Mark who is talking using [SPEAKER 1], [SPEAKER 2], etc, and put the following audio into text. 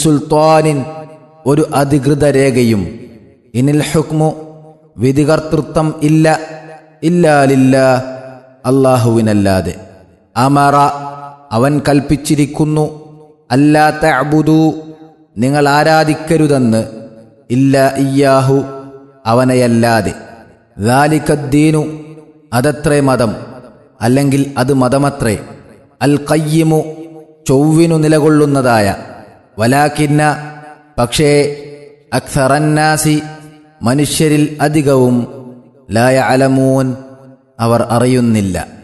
[SPEAKER 1] സുൽത്താനിൻ ഒരു അധികൃത രേഖയും ഇനിൽ ഹുക്മു വിധികർത്തൃത്വം ഇല്ല ഇല്ലാലില്ല അള്ളാഹുവിനല്ലാതെ അമറ അവൻ കൽപ്പിച്ചിരിക്കുന്നു അല്ലാത്ത അബുദു നിങ്ങൾ ആരാധിക്കരുതെന്ന് ഇല്ല ഇയ്യാഹു അവനെയല്ലാതെ ദാലിക്കദ്ദീനു അതത്രേ മതം അല്ലെങ്കിൽ അത് മതമത്രേ അൽ കയ്യിമു ചൊവ്വിനു നിലകൊള്ളുന്നതായ വലാക്കിന്ന പക്ഷേ അക്സറന്നാസി മനുഷ്യരിൽ അധികവും ലായ അലമൂൻ അവർ അറിയുന്നില്ല